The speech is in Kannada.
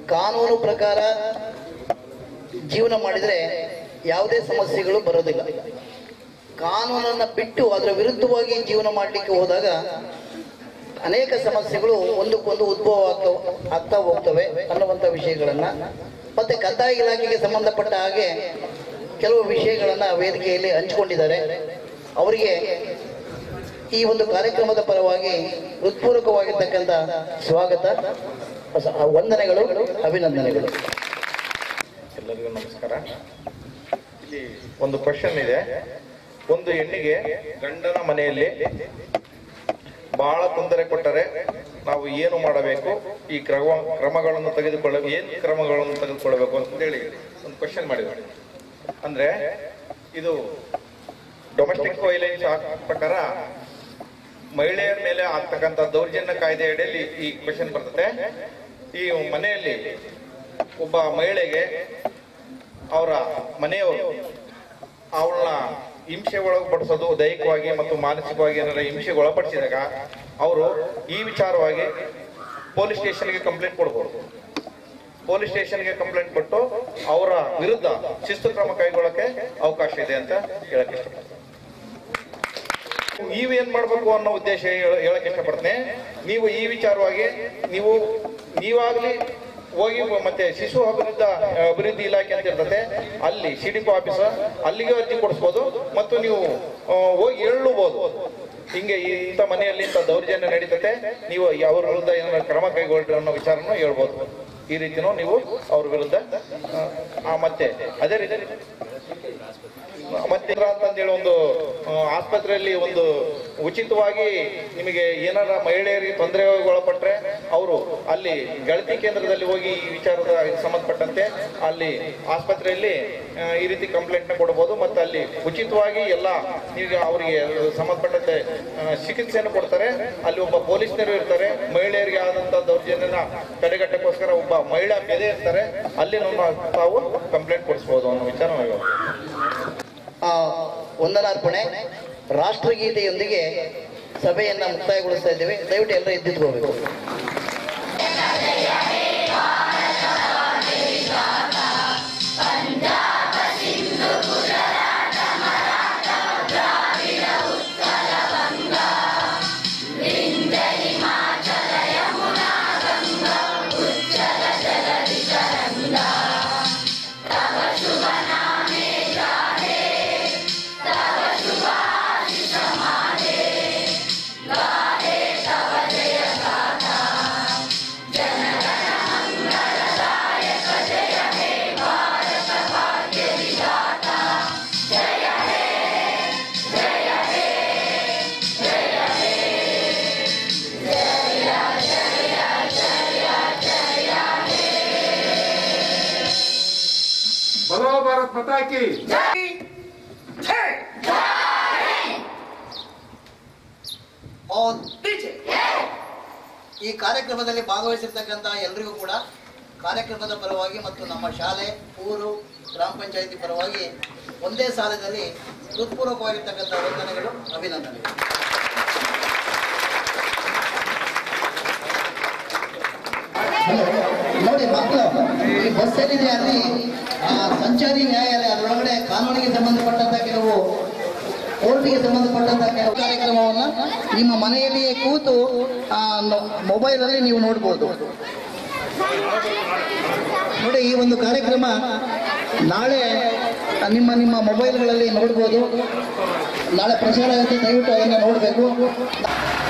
ಕಾನೂನು ಪ್ರಕಾರ ಜೀವನ ಮಾಡಿದರೆ ಯಾವುದೇ ಸಮಸ್ಯೆಗಳು ಬರೋದಿಲ್ಲ ಕಾನೂನನ್ನು ಬಿಟ್ಟು ಅದರ ವಿರುದ್ಧವಾಗಿ ಜೀವನ ಮಾಡಲಿಕ್ಕೆ ಹೋದಾಗ ಅನೇಕ ಸಮಸ್ಯೆಗಳು ಒಂದಕ್ಕೊಂದು ಉದ್ಭವ ಆಗ್ತಾ ಆಗ್ತಾ ಹೋಗ್ತವೆ ಅನ್ನುವಂಥ ವಿಷಯಗಳನ್ನ ಮತ್ತೆ ಕಂದಾಯ ಇಲಾಖೆಗೆ ಸಂಬಂಧಪಟ್ಟ ಹಾಗೆ ಕೆಲವು ವಿಷಯಗಳನ್ನ ವೇದಿಕೆಯಲ್ಲಿ ಹಂಚಿಕೊಂಡಿದ್ದಾರೆ ಅವರಿಗೆ ಈ ಒಂದು ಕಾರ್ಯಕ್ರಮದ ಪರವಾಗಿ ಹೃತ್ಪೂರ್ವಕವಾಗಿರ್ತಕ್ಕಂಥ ಸ್ವಾಗತ ಸ- ವಂದನೆಗಳು ಅಭಿನಂದನೆಗಳು ಎಲ್ಲರಿಗೂ ನಮಸ್ಕಾರ ಇಲ್ಲಿ ಒಂದು ಕ್ವಶನ್ ಇದೆ ಒಂದು ಹೆಣ್ಣಿಗೆ ಗಂಡನ ಮನೆಯಲ್ಲಿ ಬಹಳ ತೊಂದರೆ ಕೊಟ್ಟರೆ ನಾವು ಏನು ಮಾಡಬೇಕು ಈ ಕ್ರಮ ಕ್ರಮಗಳನ್ನು ತೆಗೆದುಕೊಳ್ಳ ಏನು ಕ್ರಮಗಳನ್ನು ತೆಗೆದುಕೊಳ್ಳಬೇಕು ಅಂತೇಳಿ ಒಂದು ಕ್ವಶನ್ ಮಾಡಿದ್ದಾರೆ ಅಂದ್ರೆ ಇದು ಡೊಮೆಸ್ಟಿಕ್ ವೈಲೆನ್ಸ್ ಆಕ್ಟ್ ಪ್ರಕಾರ ಮಹಿಳೆಯರ ಮೇಲೆ ಆಗ್ತಕ್ಕಂಥ ದೌರ್ಜನ್ಯ ಕಾಯ್ದೆ ಅಡಿಯಲ್ಲಿ ಈ ಕ್ವಶನ್ ಬರ್ತದೆ ಈ ಮನೆಯಲ್ಲಿ ಒಬ್ಬ ಮಹಿಳೆಗೆ ಅವರ ಮನೆಯವರು ಅವಳನ್ನ ಹಿಂಸೆ ಒಳಪಡಿಸೋದು ದೈಹಿಕವಾಗಿ ಮತ್ತು ಮಾನಸಿಕವಾಗಿ ಏನಾರ ಹಿಂಸೆಗೆ ಒಳಪಡಿಸಿದಾಗ ಅವರು ಈ ವಿಚಾರವಾಗಿ ಪೊಲೀಸ್ ಸ್ಟೇಷನ್ಗೆ ಕಂಪ್ಲೇಂಟ್ ಕೊಡ್ಬೋದು ಪೊಲೀಸ್ ಸ್ಟೇಷನ್ಗೆ ಕಂಪ್ಲೇಂಟ್ ಕೊಟ್ಟು ಅವರ ವಿರುದ್ಧ ಶಿಸ್ತು ಕ್ರಮ ಕೈಗೊಳ್ಳಕ್ಕೆ ಅವಕಾಶ ಇದೆ ಅಂತ ಹೇಳಕ್ ಇಷ್ಟಪಡ್ತೀನಿ ನೀವು ಏನ್ ಮಾಡ್ಬೇಕು ಅನ್ನೋ ಉದ್ದೇಶ ಹೇಳ- ಹೇಳಕ್ ಇಷ್ಟಪಡ್ತೇನೆ ನೀವು ಈ ವಿಚಾರವಾಗಿ ನೀವು ನೀವಾಗ್ಲಿ ಹೋಗಿ ಮತ್ತೆ ಶಿಶು ಅಭಿವೃದ್ಧ ಅಭಿವೃದ್ಧಿ ಇಲಾಖೆ ಅಂತ ಇರ್ತದೆ ಅಲ್ಲಿ ಸಿ ಡಿ ಪಿ ಆಫೀಸ್ ಅಲ್ಲಿಗೆ ಅರ್ಜಿ ಕೊಡಿಸ್ಬೋದು ಮತ್ತು ನೀವು ಆ, ಹೋಗಿ ಹೇಳಬಹುದು ಹಿಂಗೆ ಈ- ಇಂಥ ಮನೆಯಲ್ಲಿ ಇಂಥ ದೌರ್ಜನ್ಯ ನಡೀತದೆ ನೀವು ಅವ್ರ ವಿರುದ್ಧ ಏನಾದ್ರು ಕ್ರಮ ಕೈಗೊಳ್ರಿ ಅನ್ನೋ ವಿಚಾರನೂ ಹೇಳ್ಬೋದು ಈ ರೀತಿನೂ ನೀವು ಅವ್ರ ವಿರುದ್ಧ ಆ, ಆ, ಮತ್ತೆ ಅದೇ ರೀತಿ ಮತ್ತೆ ಅಂತಂದೇಳಿ ಒಂದು ಆ, ಆಸ್ಪತ್ರೆಯಲ್ಲಿ ಒಂದು ಉಚಿತವಾಗಿ ನಿಮಗೆ ಏನಾರ ಮಹಿಳೆಯರಿಗೆ ತೊಂದರೆ ಒಳಪಟ್ರೆ ಅವರು ಅಲ್ಲಿ ಗೆಳತಿ ಕೇಂದ್ರದಲ್ಲಿ ಹೋಗಿ ಈ ವಿಚಾರದ ಸಂಬಂಧಪಟ್ಟಂತೆ ಅಲ್ಲಿ ಆಸ್ಪತ್ರೆಯಲ್ಲಿ ಆ, ಈ ರೀತಿ ಕಂಪ್ಲೇಂಟ್ನ ಕೊಡಬಹುದು ಮತ್ತು ಅಲ್ಲಿ ಉಚಿತವಾಗಿ ಎಲ್ಲ ಈಗ ಅವರಿಗೆ ಸಂಬಂಧಪಟ್ಟಂತೆ ಆ, ಚಿಕಿತ್ಸೆಯನ್ನು ಕೊಡ್ತಾರೆ ಅಲ್ಲಿ ಒಬ್ಬ ಪೊಲೀಸ್ನರು ಇರ್ತಾರೆ ಮಹಿಳೆಯರಿಗೆ ಆದಂತ ದೌರ್ಜನ್ಯನ ತಡೆಗಟ್ಟಕ್ಕೋಸ್ಕರ ಒಬ್ಬ ಮಹಿಳಾ ಬೆದೆ ಇರ್ತಾರೆ ಅಲ್ಲಿ ನಮ್ಮ ತಾವು ಕಂಪ್ಲೇಂಟ್ ಕೊಡಿಸ್ಬೋದು ಅನ್ನೋ ವಿಚಾರ ನಾವು ಹೇಳ್ಬೋದು. ಆ, ವಂದನಾರ್ಪಣೆ ರಾಷ್ಟ್ರಗೀತೆಯೊಂದಿಗೆ ಸಭೆಯನ್ನ ಮುಕ್ತಾಯಗೊಳಿಸ್ತಾ ಇದ್ದೇವೆ ದಯವಿಟ್ಟು ಎಲ್ಲರೂ ಎದ್ದಿದ್ಕೋಬೇಕು बोलो भारत माता की ಆನ್ ಪಿಚ್. ಈ ಕಾರ್ಯಕ್ರಮದಲ್ಲಿ ಭಾಗವಹಿಸಿರ್ತಕ್ಕಂಥ ಎಲ್ರಿಗೂ ಕೂಡ ಕಾರ್ಯಕ್ರಮದ ಪರವಾಗಿ ಮತ್ತು ನಮ್ಮ ಶಾಲೆ ಊರು ಗ್ರಾಮ ಪಂಚಾಯಿತಿ ಪರವಾಗಿ ಒಂದೇ ಸಾಲದಲ್ಲಿ ಹೃತ್ಪೂರ್ವಕವಾಗಿರ್ತಕ್ಕಂಥ ವಂದನೆಗಳು ಅಭಿನಂದನೆಗಳು ನೋಡಿ ಮಕ್ಕಳು ಈ ಬಸ್ ಏನಿದೆ ಅಲ್ಲಿ ಆ, ಸಂಚಾರಿ ನ್ಯಾಯಾಲಯ ಅದರೊಳಗಡೆ ಕಾನೂನಿಗೆ ಸಂಬಂಧಪಟ್ಟಂತ ಕೆಲವು ಕೋರ್ಟಿಗೆ ಸಂಬಂಧಪಟ್ಟಂತ ಕೆಲವು ಕಾರ್ಯಕ್ರಮವನ್ನ ನಿಮ್ಮ ಮನೆಯಲ್ಲಿಯೇ ಕೂತು ಆ, ನ- ಮೊಬೈಲಲ್ಲಿ ನೀವು ನೋಡ್ಬೋದು ನೋಡಿ ಈ ಒಂದು ಕಾರ್ಯಕ್ರಮ ನಾಳೆ ನಿಮ್ಮ ನಿಮ್ಮ ಮೊಬೈಲ್ಗಳಲ್ಲಿ ನೋಡ್ಬೋದು ನಾಳೆ ಪ್ರಸಾರ ಆಗುತ್ತೆ ದಯವಿಟ್ಟು ಅದನ್ನು ನೋಡಬೇಕು